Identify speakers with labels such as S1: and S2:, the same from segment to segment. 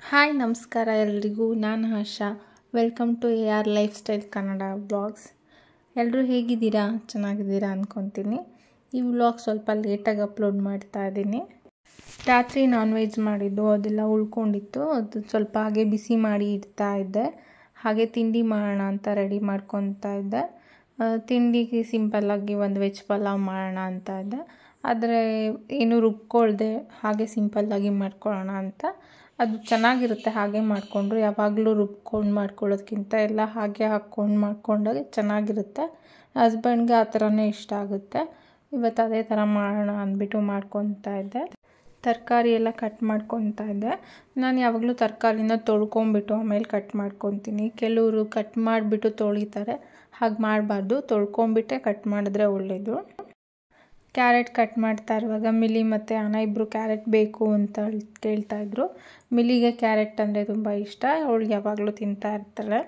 S1: Hi ನಮಸ್ಕಾರ ಎಲ್ರಿಗೂ ನಾನು Asha welcome to A R life style Kannada blogs ಎಲ್ಲರೂ ಹೇಗಿದ್ದೀರಾ ಚೆನ್ನಾಗಿದ್ದೀರಾ ಅಂದ್ಕೊತೀನಿ ಈ ವ್ಲಾಗ್ ಸ್ವಲ್ಪ ಲೇಟಾಗಿ ಅಪ್ಲೋಡ್ ಮಾಡ್ತಾ ಇದ್ದೀನಿ ರಾತ್ರಿ ನಾನ್ ವೆಜ್ ಮಾಡಿದ್ದು ಅದೆಲ್ಲ ಉಳ್ಕೊಂಡಿತ್ತು ಅದು ಸ್ವಲ್ಪ ಹಾಗೆ ಬಿಸಿ ಮಾಡಿ ಇಡ್ತಾ ಇದ್ದೆ ಹಾಗೆ ತಿಂಡಿ ಮಾಡೋಣ ಅಂತ ರೆಡಿ ಮಾಡ್ಕೊತಾ ಇದ್ದೆ ಆ, ತಿಂಡಿಗೆ ಸಿಂಪಲ್ಲಾಗಿ ಒಂದು ವೆಜ್ ಪಲಾವ್ ಮಾಡೋಣ ಅಂತ ಇದ್ದೆ ಆದರೆ ಏನು ರುಬ್ಕೊಳ್ದೆ ಹಾಗೆ ಸಿಂಪಲ್ಲಾಗಿ ಮಾಡ್ಕೊಳ್ಳೋಣ ಅಂತ ಅದು ಚೆನ್ನಾಗಿರುತ್ತೆ ಹಾಗೆ ಮಾಡಿಕೊಂಡ್ರು ಯಾವಾಗಲೂ ರುಬ್ಕೊಂಡು ಮಾಡ್ಕೊಳ್ಳೋದ್ಕಿಂತ ಎಲ್ಲ ಹಾಗೆ ಹಾಕ್ಕೊಂಡು ಮಾಡ್ಕೊಂಡಾಗ ಚೆನ್ನಾಗಿರುತ್ತೆ ಹಸ್ಬೆಂಡ್ಗೆ ಆ ಥರನೇ ಇಷ್ಟ ಆಗುತ್ತೆ ಇವತ್ತು ಅದೇ ಥರ ಮಾಡೋಣ ಅಂದ್ಬಿಟ್ಟು ಮಾಡ್ಕೊತಾ ಇದ್ದೆ ತರಕಾರಿ ಎಲ್ಲ ಕಟ್ ಮಾಡ್ಕೊತಾ ಇದ್ದೆ ನಾನು ಯಾವಾಗಲೂ ತರಕಾರಿನ ತೊಳ್ಕೊಂಬಿಟ್ಟು ಆಮೇಲೆ ಕಟ್ ಮಾಡ್ಕೊತೀನಿ ಕೆಲವರು ಕಟ್ ಮಾಡಿಬಿಟ್ಟು ತೊಳಿತಾರೆ ಹಾಗೆ ಮಾಡಬಾರ್ದು ತೊಳ್ಕೊಂಬಿಟ್ಟೆ ಕಟ್ ಮಾಡಿದ್ರೆ ಒಳ್ಳೆಯದು ಕ್ಯಾರೆಟ್ ಕಟ್ ಮಾಡ್ತಾ ಇರುವಾಗ ಮಿಲಿ ಮತ್ತು ಅಣ್ಣ ಇಬ್ಬರು ಕ್ಯಾರೆಟ್ ಬೇಕು ಅಂತ ಹೇಳ್- ಕೇಳ್ತಾ ಇದ್ರು ಮಿಲಿಗೆ ಕ್ಯಾರೆಟ್ ಅಂದರೆ ತುಂಬ ಇಷ್ಟ ಅವಳಿಗೆ ಯಾವಾಗಲೂ ತಿಂತಾ ಇರ್ತಾಳೆ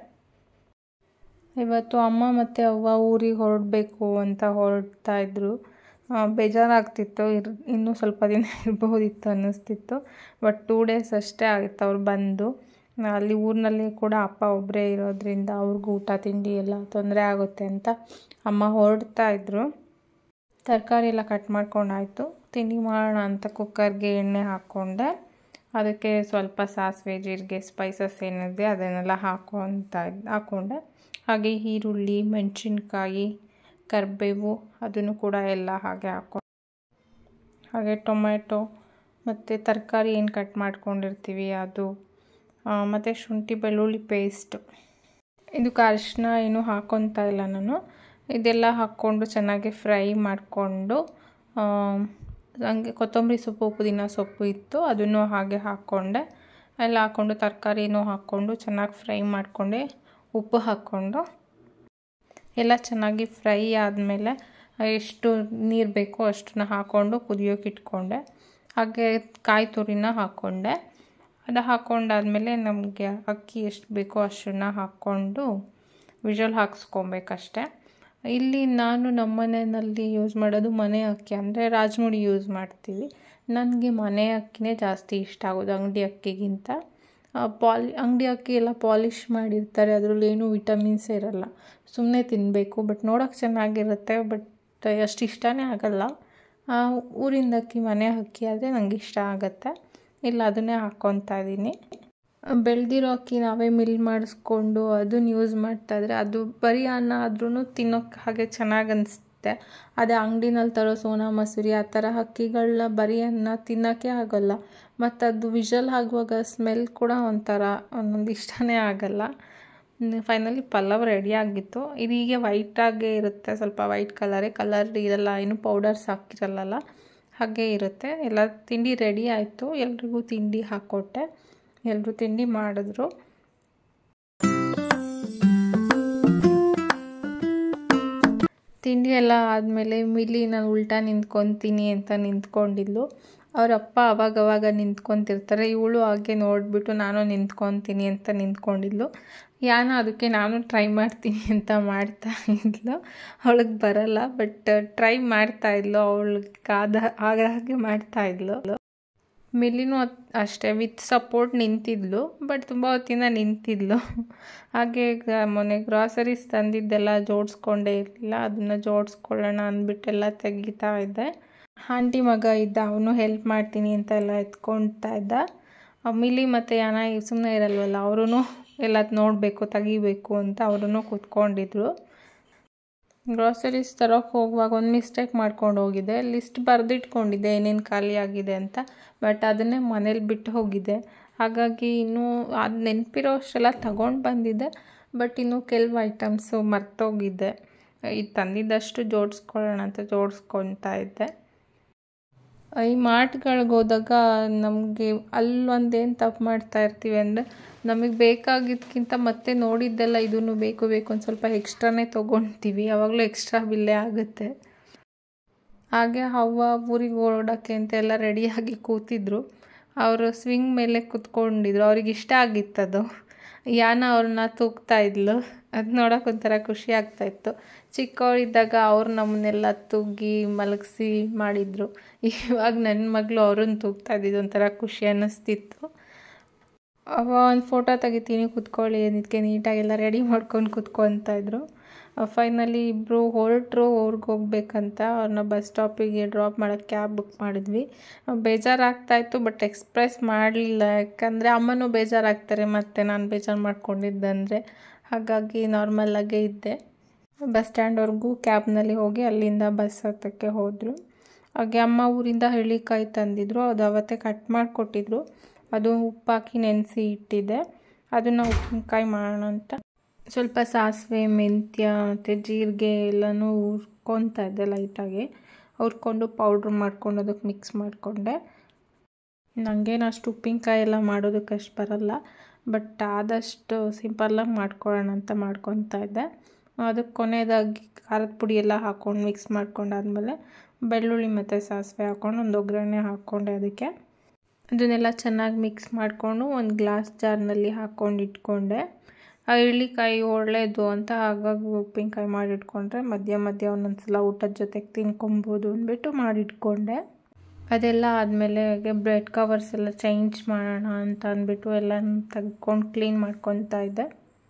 S1: ಇವತ್ತು ಅಮ್ಮ ಮತ್ತು ಅವ್ವ ಊರಿಗೆ ಹೊರಡಬೇಕು ಅಂತ ಹೊರಡ್ತಾ ಇದ್ರು ಆ, ಬೇಜಾರಾಗ್ತಿತ್ತು ಇರ್ ಇನ್ನೂ ಸ್ವಲ್ಪ ದಿನ ಇರ್ಬೋದಿತ್ತು ಅನ್ನಿಸ್ತಿತ್ತು ಬಟ್ ಟೂ ಡೇಸ್ ಅಷ್ಟೇ ಆಗಿತ್ತು ಅವ್ರು ಬಂದು ಅಲ್ಲಿ ಊರಿನಲ್ಲಿ ಕೂಡ ಅಪ್ಪ ಒಬ್ಬರೇ ಇರೋದ್ರಿಂದ ಅವ್ರಿಗೂ ಊಟ ತಿಂಡಿ ಎಲ್ಲ ತೊಂದರೆ ಆಗುತ್ತೆ ಅಂತ ಅಮ್ಮ ಹೊರಡ್ತಾ ಇದ್ರು ತರಕಾರಿ ಎಲ್ಲ ಕಟ್ ಮಾಡ್ಕೊಂಡಾಯಿತು ತಿಂಡಿ ಮಾಡೋಣ ಅಂತ ಕುಕ್ಕರ್ಗೆ ಎಣ್ಣೆ ಹಾಕ್ಕೊಂಡೆ ಅದಕ್ಕೆ ಸ್ವಲ್ಪ ಸಾಸಿವೆ ಜೀರಿಗೆ ಸ್ಪೈಸಸ್ ಏನಿದೆ ಅದನ್ನೆಲ್ಲ ಹಾಕೊತ ಇದ್- ಹಾಕ್ಕೊಂಡೆ ಹಾಗೆ ಈರುಳ್ಳಿ ಮೆಣಸಿನ್ಕಾಯಿ ಕರಿಬೇವು ಅದನ್ನು ಕೂಡ ಎಲ್ಲ ಹಾಗೆ ಹಾಕ್ಕೊಂಡು ಹಾಗೆ ಟೊಮೆಟೊ ಮತ್ತು ತರಕಾರಿ ಏನು ಕಟ್ ಮಾಡ್ಕೊಂಡಿರ್ತೀವಿ ಅದು ಆ, ಮತ್ತು ಶುಂಠಿ ಬೆಳ್ಳುಳ್ಳಿ ಪೇಸ್ಟ್ ಇದಕ್ಕೆ ಅರಿಶಿನ ಏನು ಹಾಕ್ಕೊತಾ ಇಲ್ಲ ನಾನು ಇದೆಲ್ಲ ಹಾಕ್ಕೊಂಡು ಚೆನ್ನಾಗಿ ಫ್ರೈ ಮಾಡಿಕೊಂಡು ಹಂಗೆ ಕೊತ್ತಂಬರಿ ಸೊಪ್ಪು ಪುದೀನ ಸೊಪ್ಪು ಇತ್ತು ಅದನ್ನು ಹಾಗೆ ಹಾಕ್ಕೊಂಡೆ ಎಲ್ಲ ಹಾಕ್ಕೊಂಡು ತರಕಾರಿನೂ ಹಾಕ್ಕೊಂಡು ಚೆನ್ನಾಗಿ ಫ್ರೈ ಮಾಡಿಕೊಂಡೆ ಉಪ್ಪು ಹಾಕ್ಕೊಂಡು ಎಲ್ಲ ಚೆನ್ನಾಗಿ ಫ್ರೈ ಆದಮೇಲೆ ಎಷ್ಟು ನೀರು ಬೇಕೋ ಅಷ್ಟನ್ನ ಹಾಕ್ಕೊಂಡು ಕುದಿಯೋಕೆ ಇಟ್ಕೊಂಡೆ ಹಾಗೆ ಕಾಯಿ ತುರಿನ ಹಾಕ್ಕೊಂಡೆ ಅದು ಹಾಕ್ಕೊಂಡಾದ್ಮೇಲೆ ನಮಗೆ ಅಕ್ಕಿ ಎಷ್ಟು ಬೇಕೋ ಅಷ್ಟನ್ನ ಹಾಕ್ಕೊಂಡು ವಿಷಲ್ ಹಾಕ್ಸ್ಕೊಬೇಕಷ್ಟೆ ಇಲ್ಲಿ ನಾನು ನಮ್ಮ ಮನೆಯಲ್ಲಿ ಯೂಸ್ ಮಾಡೋದು ಮನೆ ಅಕ್ಕಿ ಅಂದರೆ ರಾಜಮುಡಿ ಯೂಸ್ ಮಾಡ್ತೀವಿ ನನಗೆ ಮನೆ ಅಕ್ಕಿನೇ ಜಾಸ್ತಿ ಇಷ್ಟ ಆಗೋದು ಅಂಗಡಿ ಅಕ್ಕಿಗಿಂತ ಪಾಲಿ ಅಂಗಡಿ ಅಕ್ಕಿ ಎಲ್ಲ ಪಾಲಿಷ್ ಮಾಡಿರ್ತಾರೆ ಅದರಲ್ಲಿ ಏನೂ ವಿಟಮಿನ್ಸ್ ಇರಲ್ಲ ಸುಮ್ಮನೆ ತಿನ್ನಬೇಕು ಬಟ್ ನೋಡೋಕೆ ಚೆನ್ನಾಗಿರುತ್ತೆ ಬಟ್ ಅಷ್ಟು ಇಷ್ಟನೇ ಆಗಲ್ಲ ಆ, ಊರಿಂದ ಅಕ್ಕಿ ಮನೆ ಅಕ್ಕಿ ಆದರೆ ನನಗೆ ಇಷ್ಟ ಆಗುತ್ತೆ ಇಲ್ಲ ಅದನ್ನೇ ಹಾಕ್ಕೊತಾ ಇದ್ದೀನಿ ಬೆಳೆದಿರೋ ಅಕ್ಕಿ ನಾವೇ ಮಿಲ್ ಮಾಡಿಸ್ಕೊಂಡು ಅದನ್ನ ಯೂಸ್ ಮಾಡ್ತಾ ಇದ್ರೆ ಅದು ಬರೀ ಅನ್ನ ಆದ್ರೂ ತಿನ್ನೋಕ್ಕೆ ಹಾಗೆ ಚೆನ್ನಾಗಿ ಅನಿಸುತ್ತೆ ಅದೇ ಅಂಗಡಿನಲ್ಲಿ ತರೋ ಸೋನಾ ಮಸೂರಿ ಆ ಥರ ಅಕ್ಕಿಗಳನ್ನ ಬರೀ ಅನ್ನ ತಿನ್ನೋಕ್ಕೆ ಆಗೋಲ್ಲ ಮತ್ತು ಅದು ವಿಷಲ್ ಆಗುವಾಗ ಸ್ಮೆಲ್ ಕೂಡ ಒಂಥರ ಒಂದೊಂದು ಇಷ್ಟನೇ ಆಗಲ್ಲ ಫೈನಲಿ ಪಲಾವ್ ರೆಡಿ ಆಗಿತ್ತು ಇದು ಹೀಗೆ ವೈಟಾಗೇ ಇರುತ್ತೆ ಸ್ವಲ್ಪ ವೈಟ್ ಕಲರೇ ಕಲರ್ ಇರಲ್ಲ ಏನು ಪೌಡರ್ಸ್ ಹಾಕಿರಲ್ಲ ಹಾಗೆ ಇರುತ್ತೆ ಎಲ್ಲ ತಿಂಡಿ ರೆಡಿ ಆಯಿತು ಎಲ್ರಿಗೂ ತಿಂಡಿ ಹಾಕ್ಕೊಟ್ಟೆ ಎಲ್ಲರೂ ತಿಂಡಿ ಮಾಡಿದ್ರು ತಿಂಡಿ ಎಲ್ಲ ಆದಮೇಲೆ ಮಿಲಿ ನಾನು ಉಲ್ಟಾ ನಿಂತ್ಕೊತೀನಿ ಅಂತ ನಿಂತ್ಕೊಂಡಿದ್ಲು ಅವ್ರ ಅಪ್ಪ ಅವಾಗವಾಗ ನಿಂತ್ಕೊತಿರ್ತಾರೆ ಇವಳು ಹಾಗೆ ನೋಡಿಬಿಟ್ಟು ನಾನು ನಿಂತ್ಕೊತೀನಿ ಅಂತ ನಿಂತ್ಕೊಂಡಿದ್ಲು ಯಾನ ಅದಕ್ಕೆ ನಾನು ಟ್ರೈ ಮಾಡ್ತೀನಿ ಅಂತ ಮಾಡ್ತಾ ಇದ್ಲು ಅವಳಿಗೆ ಬರಲ್ಲ ಬಟ್ ಟ್ರೈ ಮಾಡ್ತಾ ಇದ್ಲು ಅವಳಿಗೆ ಆದ ಆಗ ಹಾಗೆ ಮಾಡ್ತಾ ಇದ್ಲು ಮಿಲ್ಲಿನೂ ಅತ್- ಅಷ್ಟೇ ವಿತ್ ಸಪೋರ್ಟ್ ನಿಂತಿದ್ಲು ಬಟ್ ತುಂಬ ಹೊತ್ತಿಂದ ನಿಂತಿದ್ಲು ಹಾಗೆ ಗ- ಮೊನ್ನೆ ಗ್ರಾಸರೀಸ್ ತಂದಿದ್ದೆಲ್ಲ ಜೋಡಿಸ್ಕೊಂಡೇ ಇರಲಿಲ್ಲ ಅದನ್ನು ಜೋಡಿಸ್ಕೊಳ್ಳೋಣ ಅಂದ್ಬಿಟ್ಟೆಲ್ಲ ತೆಗಿತಾ ಇದ್ದೆ ಆಂಟಿ ಮಗ ಇದ್ದ ಅವನು ಹೆಲ್ಪ್ ಮಾಡ್ತೀನಿ ಅಂತ ಎಲ್ಲ ಎತ್ಕೊಳ್ತಾ ಇದ್ದ ಆ ಮಿಲಿ ಮತ್ತು ಯಾನ ಸುಮ್ಮನೆ ಇರಲ್ವಲ್ಲ ಅವರೂ ಎಲ್ಲ ನೋಡಬೇಕು ತೆಗಿಬೇಕು ಅಂತ ಅವರೂ ಕೂತ್ಕೊಂಡಿದ್ರು ಗ್ರಾಸರೀಸ್ ತರೋಕೆ ಹೋಗುವಾಗ ಒಂದು ಮಿಸ್ಟೇಕ್ ಮಾಡ್ಕೊಂಡು ಹೋಗಿದ್ದೆ ಲಿಸ್ಟ್ ಬರೆದಿಟ್ಕೊಂಡಿದ್ದೆ ಏನೇನು ಖಾಲಿ ಆಗಿದೆ ಅಂತ ಬಟ್ ಅದನ್ನೇ ಮನೇಲಿ ಬಿಟ್ಟು ಹೋಗಿದ್ದೆ ಹಾಗಾಗಿ ಇನ್ನೂ ಅದು ನೆನಪಿರೋ ಅಷ್ಟೆಲ್ಲ ತಗೊಂಡು ಬಂದಿದ್ದೆ ಬಟ್ ಇನ್ನೂ ಕೆಲವು ಐಟಮ್ಸು ಮರ್ತೋಗಿದ್ದೆ ಇದು ತಂದಿದ್ದಷ್ಟು ಜೋಡಿಸ್ಕೊಳ್ಳೋಣ ಅಂತ ಜೋಡಿಸ್ಕೊತಾ ಇದ್ದೆ ಈ ಮಾರ್ಟ್ಗಳಿಗೆ ಹೋದಾಗ ನಮಗೆ ಅಲ್ಲೊಂದೇನು ತಪ್ಪು ಮಾಡ್ತಾ ಇರ್ತೀವಿ ಅಂದರೆ ನಮಗೆ ಬೇಕಾಗಿದ್ದಕ್ಕಿಂತ ಮತ್ತೆ ನೋಡಿದ್ದೆಲ್ಲ ಇದನ್ನು ಬೇಕು ಬೇಕು ಒಂದು ಸ್ವಲ್ಪ ಎಕ್ಸ್ಟ್ರಾನೇ ತೊಗೊಳ್ತೀವಿ ಯಾವಾಗಲೂ ಎಕ್ಸ್ಟ್ರಾ ಬಿಲ್ಲೇ ಆಗುತ್ತೆ ಹಾಗೆ ಅವ್ವ ಊರಿಗೆ ಓಡೋಕ್ಕೆ ಅಂತ ಎಲ್ಲ ರೆಡಿಯಾಗಿ ಕೂತಿದ್ರು ಅವರು ಸ್ವಿಂಗ್ ಮೇಲೆ ಕೂತ್ಕೊಂಡಿದ್ರು ಅವ್ರಿಗೆ ಇಷ್ಟ ಆಗಿತ್ತದು ಯಾನ ಅವ್ರನ್ನ ತೂಗ್ತಾ ಇದ್ಲು ಅದು ನೋಡೋಕೆ ಒಂಥರ ಖುಷಿ ಆಗ್ತಾಯಿತ್ತು ಚಿಕ್ಕವಳಿದ್ದಾಗ ಅವ್ರು ನಮ್ಮನ್ನೆಲ್ಲ ತೂಗಿ ಮಲಗಿಸಿ ಮಾಡಿದರು ಇವಾಗ ನನ್ನ ಮಗಳು ಅವ್ರನ್ನ ತೂಗ್ತಾ ಇದ್ದಿದ್ದು ಒಂಥರ ಖುಷಿ ಅನ್ನಿಸ್ತಿತ್ತು ಅವ ಒಂದು ಫೋಟೋ ತೆಗಿತೀನಿ ಕುತ್ಕೊಳ್ಳಿ ಅದಕ್ಕೆ ನೀಟಾಗೆಲ್ಲ ರೆಡಿ ಮಾಡ್ಕೊಂಡು ಕುತ್ಕೊತಾ ಇದ್ರು ಫೈನಲಿ ಇಬ್ಬರು ಹೊರಟರು ಊರಿಗೆ ಹೋಗ್ಬೇಕಂತ ಅವ್ರನ್ನ ಬಸ್ ಸ್ಟಾಪಿಗೆ ಡ್ರಾಪ್ ಮಾಡೋಕ್ಕೆ ಕ್ಯಾಬ್ ಬುಕ್ ಮಾಡಿದ್ವಿ ಬೇಜಾರಾಗ್ತಾಯಿತ್ತು ಬಟ್ ಎಕ್ಸ್ಪ್ರೆಸ್ ಮಾಡಲಿಲ್ಲ ಯಾಕಂದರೆ ಅಮ್ಮನೂ ಬೇಜಾರಾಗ್ತಾರೆ ಮತ್ತು ನಾನು ಬೇಜಾರು ಮಾಡ್ಕೊಂಡಿದ್ದಂದರೆ ಹಾಗಾಗಿ ನಾರ್ಮಲಾಗೇ ಇದ್ದೆ ಬಸ್ ಸ್ಟ್ಯಾಂಡ್ವರೆಗೂ ಕ್ಯಾಬ್ನಲ್ಲಿ ಹೋಗಿ ಅಲ್ಲಿಂದ ಬಸ್ ಹತ್ತಕ್ಕೆ ಹೋದರು ಹಾಗೆ ಅಮ್ಮ ಊರಿಂದ ಹಳ್ಳಿಕಾಯಿ ತಂದಿದ್ರು ಅದು ಅವತ್ತೇ ಕಟ್ ಮಾಡಿಕೊಟ್ಟಿದ್ರು ಅದು ಉಪ್ಪಾಕಿ ನೆನೆಸಿ ಇಟ್ಟಿದ್ದೆ ಅದನ್ನು ಉಪ್ಪಿನಕಾಯಿ ಮಾಡೋಣ ಅಂತ ಸ್ವಲ್ಪ ಸಾಸಿವೆ ಮೆಂತ್ಯ ಮತ್ತು ಜೀರಿಗೆ ಎಲ್ಲನೂ ಹುರ್ಕೊತಾ ಇದ್ದೆ ಲೈಟಾಗಿ ಹುರ್ಕೊಂಡು ಪೌಡ್ರ್ ಮಾಡ್ಕೊಂಡು ಅದಕ್ಕೆ ಮಿಕ್ಸ್ ಮಾಡಿಕೊಂಡೆ ನನಗೇನು ಅಷ್ಟು ಉಪ್ಪಿನಕಾಯಿ ಎಲ್ಲ ಮಾಡೋದಕ್ಕೆ ಅಷ್ಟು ಬರಲ್ಲ ಬಟ್ ಆದಷ್ಟು ಸಿಂಪಲ್ಲಾಗಿ ಮಾಡ್ಕೊಳ್ಳೋಣ ಅಂತ ಮಾಡ್ಕೊತಾ ಇದ್ದೆ ಅದಕ್ಕೆ ಕೊನೆಯದಾಗಿ ಖಾರದ ಪುಡಿ ಎಲ್ಲ ಹಾಕ್ಕೊಂಡು ಮಿಕ್ಸ್ ಮಾಡ್ಕೊಂಡಾದ್ಮೇಲೆ ಬೆಳ್ಳುಳ್ಳಿ ಮತ್ತು ಸಾಸಿವೆ ಹಾಕ್ಕೊಂಡು ಒಂದು ಒಗ್ಗರಣೆ ಹಾಕ್ಕೊಂಡೆ ಅದಕ್ಕೆ ಅದನ್ನೆಲ್ಲ ಚೆನ್ನಾಗಿ ಮಿಕ್ಸ್ ಮಾಡಿಕೊಂಡು ಒಂದು ಗ್ಲಾಸ್ ಜಾರ್ನಲ್ಲಿ ಹಾಕ್ಕೊಂಡು ಇಟ್ಕೊಂಡೆ ಆ ಎಳ್ಳಿಕಾಯಿ ಒಳ್ಳೆಯದು ಅಂತ ಹಾಗಾಗಿ ಉಪ್ಪಿನಕಾಯಿ ಮಾಡಿಟ್ಕೊಂಡ್ರೆ ಮಧ್ಯ ಮಧ್ಯ ಒಂದೊಂದು ಸಲ ಊಟದ ಜೊತೆಗೆ ತಿನ್ಕೊಬೋದು ಅಂದ್ಬಿಟ್ಟು ಮಾಡಿಟ್ಕೊಂಡೆ ಅದೆಲ್ಲ ಆದಮೇಲೆ ಬ್ರೆಡ್ ಕವರ್ಸ್ ಎಲ್ಲ ಚೇಂಜ್ ಮಾಡೋಣ ಅಂತ ಅಂದ್ಬಿಟ್ಟು ಎಲ್ಲ ತೆಗ್ಕೊಂಡು ಕ್ಲೀನ್ ಮಾಡ್ಕೊತಾ ಇದ್ದೆ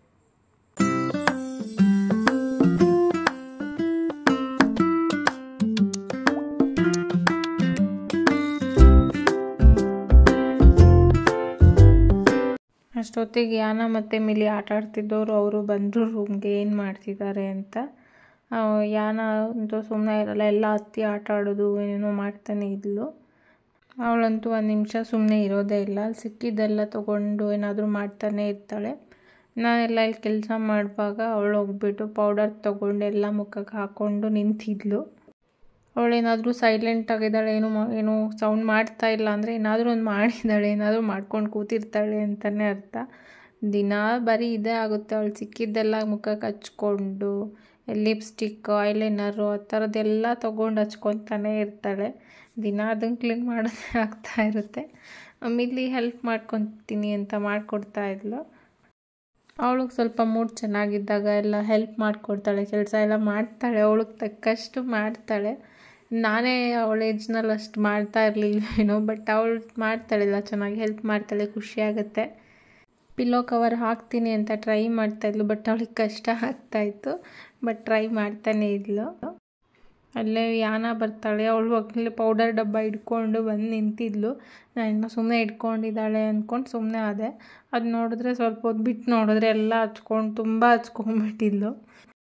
S1: ಅಷ್ಟೊತ್ತಿಗೆ ಯಾನ ಮತ್ತು ಮಿಲಿ ಆಟ ಆಡ್ತಿದ್ದವರು ಅವರು ಬಂದರು ರೂಮ್ಗೆ ಏನು ಮಾಡ್ತಿದ್ದಾರೆ ಅಂತ ಯಾನ ಅಂತೂ ಸುಮ್ಮನೆ ಇರಲ್ಲ ಎಲ್ಲ ಹತ್ತಿ ಆಟ ಆಡೋದು ಏನೇನೋ ಮಾಡ್ತಾನೆ ಇದ್ಲು ಅವಳಂತೂ ಒಂದು ನಿಮಿಷ ಸುಮ್ಮನೆ ಇರೋದೇ ಇಲ್ಲ ಅಲ್ಲಿ ಸಿಕ್ಕಿದ್ದೆಲ್ಲ ತೊಗೊಂಡು ಏನಾದರೂ ಮಾಡ್ತಾನೆ ಇರ್ತಾಳೆ ನಾನೆಲ್ಲ ಇಲ್ಲಿ ಕೆಲಸ ಮಾಡುವಾಗ ಅವಳು ಹೋಗ್ಬಿಟ್ಟು ಪೌಡರ್ ತೊಗೊಂಡು ಎಲ್ಲ ಮುಖಕ್ಕೆ ಹಾಕ್ಕೊಂಡು ನಿಂತಿದ್ಲು ಅವಳೇನಾದರೂ ಸೈಲೆಂಟ್ ಆಗಿದ್ದಾಳೆ ಏನು ಏನು ಸೌಂಡ್ ಮಾಡ್ತಾ ಇಲ್ಲ ಅಂದರೆ ಏನಾದರೂ ಒಂದು ಮಾಡಿದ್ದಾಳೆ ಏನಾದರೂ ಮಾಡ್ಕೊಂಡು ಕೂತಿರ್ತಾಳೆ ಅಂತಲೇ ಅರ್ಥ ದಿನ ಬರೀ ಇದೇ ಆಗುತ್ತೆ ಅವಳು ಸಿಕ್ಕಿದ್ದೆಲ್ಲ ಮುಖಕ್ಕೆ ಹಚ್ಕೊಂಡು ಲಿಪ್ಸ್ಟಿಕ್ ಐಲೈನರು ಆ ಥರದ್ದೆಲ್ಲ ತೊಗೊಂಡು ಹಚ್ಕೊತಾನೆ ಇರ್ತಾಳೆ ದಿನ ಅದನ್ನು ಕ್ಲೀನ್ ಮಾಡೋದೇ ಆಗ್ತಾ ಇರುತ್ತೆ ಮಿಲ್ಲಿ ಹೆಲ್ಪ್ ಮಾಡ್ಕೊತೀನಿ ಅಂತ ಮಾಡಿಕೊಡ್ತಾ ಇದ್ಲು ಅವಳಿಗೆ ಸ್ವಲ್ಪ ಮೂಡ್ ಚೆನ್ನಾಗಿದ್ದಾಗ ಎಲ್ಲ ಹೆಲ್ಪ್ ಮಾಡಿಕೊಡ್ತಾಳೆ ಕೆಲಸ ಎಲ್ಲ ಮಾಡ್ತಾಳೆ ಅವಳಿಗೆ ತಕ್ಕಷ್ಟು ಮಾಡ್ತಾಳೆ ನಾನೇ ಅವಳ ಏಜ್ನಲ್ಲಿ ಅಷ್ಟು ಮಾಡ್ತಾ ಇರಲಿಲ್ವೇನೋ ಬಟ್ ಅವಳು ಮಾಡ್ತಾಳೆಲ್ಲ ಚೆನ್ನಾಗಿ ಹೆಲ್ಪ್ ಮಾಡ್ತಾಳೆ ಖುಷಿಯಾಗುತ್ತೆ ಪಿಲ್ಲೋ ಕವರ್ ಹಾಕ್ತೀನಿ ಅಂತ ಟ್ರೈ ಮಾಡ್ತಾಯಿದ್ಲು ಬಟ್ ಅವಳಿಗೆ ಕಷ್ಟ ಆಗ್ತಾಯಿತ್ತು ಬಟ್ ಟ್ರೈ ಮಾಡ್ತಾನೆ ಇದ್ಲು ಅಲ್ಲೇ ಯಾನ ಬರ್ತಾಳೆ ಅವಳು ಅಲ್ಲೇ ಪೌಡರ್ ಡಬ್ಬ ಹಿಡ್ಕೊಂಡು ಬಂದು ನಿಂತಿದ್ಲು ನಾನು ಇನ್ನೂ ಸುಮ್ಮನೆ ಇಟ್ಕೊಂಡಿದ್ದಾಳೆ ಅಂದ್ಕೊಂಡು ಸುಮ್ಮನೆ ಆದೆ ಅದು ನೋಡಿದ್ರೆ ಸ್ವಲ್ಪ ಹೊತ್ತು ಬಿಟ್ಟು ನೋಡಿದ್ರೆ ಎಲ್ಲ ಹಚ್ಕೊಂಡು ತುಂಬ ಹಚ್ಕೊಂಡ್ಬಿಟ್ಟಿದ್ಲು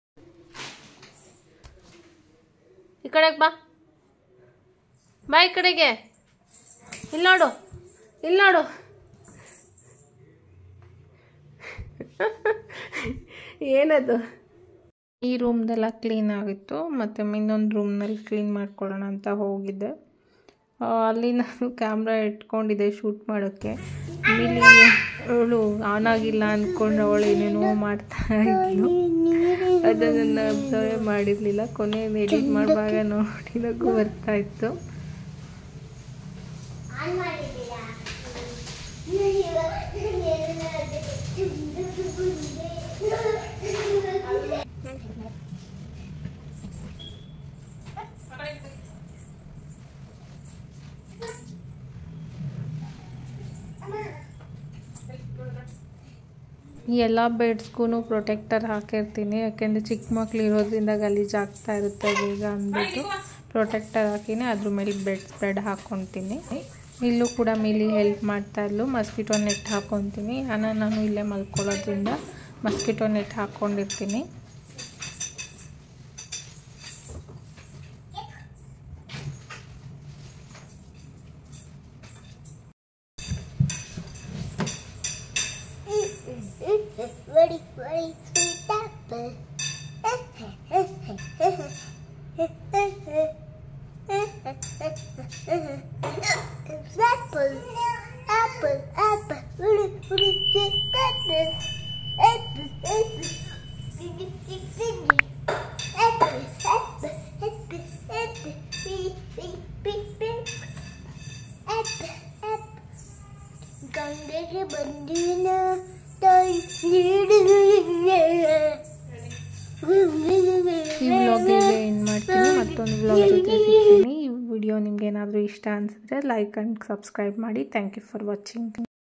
S1: ಈ ಕಡೆಗೆ ಬಾ ಬಾ ಈ ಕಡೆಗೆ ಇಲ್ಲಿ ನೋಡು ಇಲ್ಲಿ ನೋಡು ಏನದು ಈ ರೂಮ್ದೆಲ್ಲ ಕ್ಲೀನ್ ಆಗಿತ್ತು ಮತ್ತು ಇನ್ನೊಂದು ರೂಮ್ನಲ್ಲಿ ಕ್ಲೀನ್ ಮಾಡ್ಕೊಳ್ಳೋಣ ಅಂತ ಹೋಗಿದ್ದೆ ಅಲ್ಲಿ ನಾನು ಕ್ಯಾಮ್ರಾ ಇಟ್ಕೊಂಡಿದ್ದೆ ಶೂಟ್ ಮಾಡೋಕ್ಕೆ ಇಲ್ಲಿ ಅವಳು ಆನ್ ಆಗಿಲ್ಲ ಅಂದ್ಕೊಂಡು ಅವಳು ಏನೇನೋ ಮಾಡ್ತಾ ಇದ್ಲು ಅದನ್ನು ನಾನು ಅಬ್ಸರ್ವ್ ಮಾಡಿರಲಿಲ್ಲ ಕೊನೆ ಎಡಿಟ್ ಮಾಡುವಾಗ ನೋಡಿ ನಗು ಬರ್ತಾ ಇತ್ತು ಈ ಎಲ್ಲ ಬೆಡ್ಸ್ಗೂ ಪ್ರೊಟೆಕ್ಟರ್ ಹಾಕಿರ್ತೀನಿ ಯಾಕೆಂದರೆ ಚಿಕ್ಕ ಮಕ್ಳು ಇರೋದ್ರಿಂದ ಗಲೀಜಾಗ್ತಾ ಇರುತ್ತೆ ಬೇಗ ಅಂದ್ಬಿಟ್ಟು ಪ್ರೊಟೆಕ್ಟರ್ ಹಾಕಿನಿ ಅದ್ರ ಮೇಲೆ ಬೆಡ್ ಸ್ಪ್ರೆಡ್ ಹಾಕ್ಕೊತೀನಿ ಇಲ್ಲೂ ಕೂಡ ಮಿಲಿ ಹೆಲ್ಪ್ ಮಾಡ್ತಾ ಇದ್ಲು ಮಸ್ಕಿಟೋ ನೆಟ್ ಹಾಕ್ಕೊತೀನಿ ಅನ್ನ ನಾನು ಇಲ್ಲೇ ಮಲ್ಕೊಳ್ಳೋದ್ರಿಂದ ಮಸ್ಕಿಟೋ ನೆಟ್ ಹಾಕ್ಕೊಂಡಿರ್ತೀನಿ
S2: Ready, ready, sweet apple. Apple, apple, apple, ready, ready, sweet apple. Apple, apple, sing, sing, sing. Apple, apple, apple, apple, sing, sing, sing, sing. Apple, apple. ಗಂಗೆಗೆ ಬಂದಿನ ತಾಯಿ
S1: ಈ ವ್ಲಾಗಿಗೆ ಏನು ಮಾಡ್ತೀನಿ ಮತ್ತೊಂದು ವ್ಲಾಗ್ ಜೊತೆ ಸಿಗ್ತೀನಿ ಈ ವಿಡಿಯೋ ನಿಮ್ಗೆ ಏನಾದರೂ ಇಷ್ಟ ಅನಿಸಿದ್ರೆ ಲೈಕ್ ಆ್ಯಂಡ್ ಸಬ್ಸ್ಕ್ರೈಬ್ ಮಾಡಿ ಥ್ಯಾಂಕ್ ಯು ಫಾರ್ ವಾಚಿಂಗ್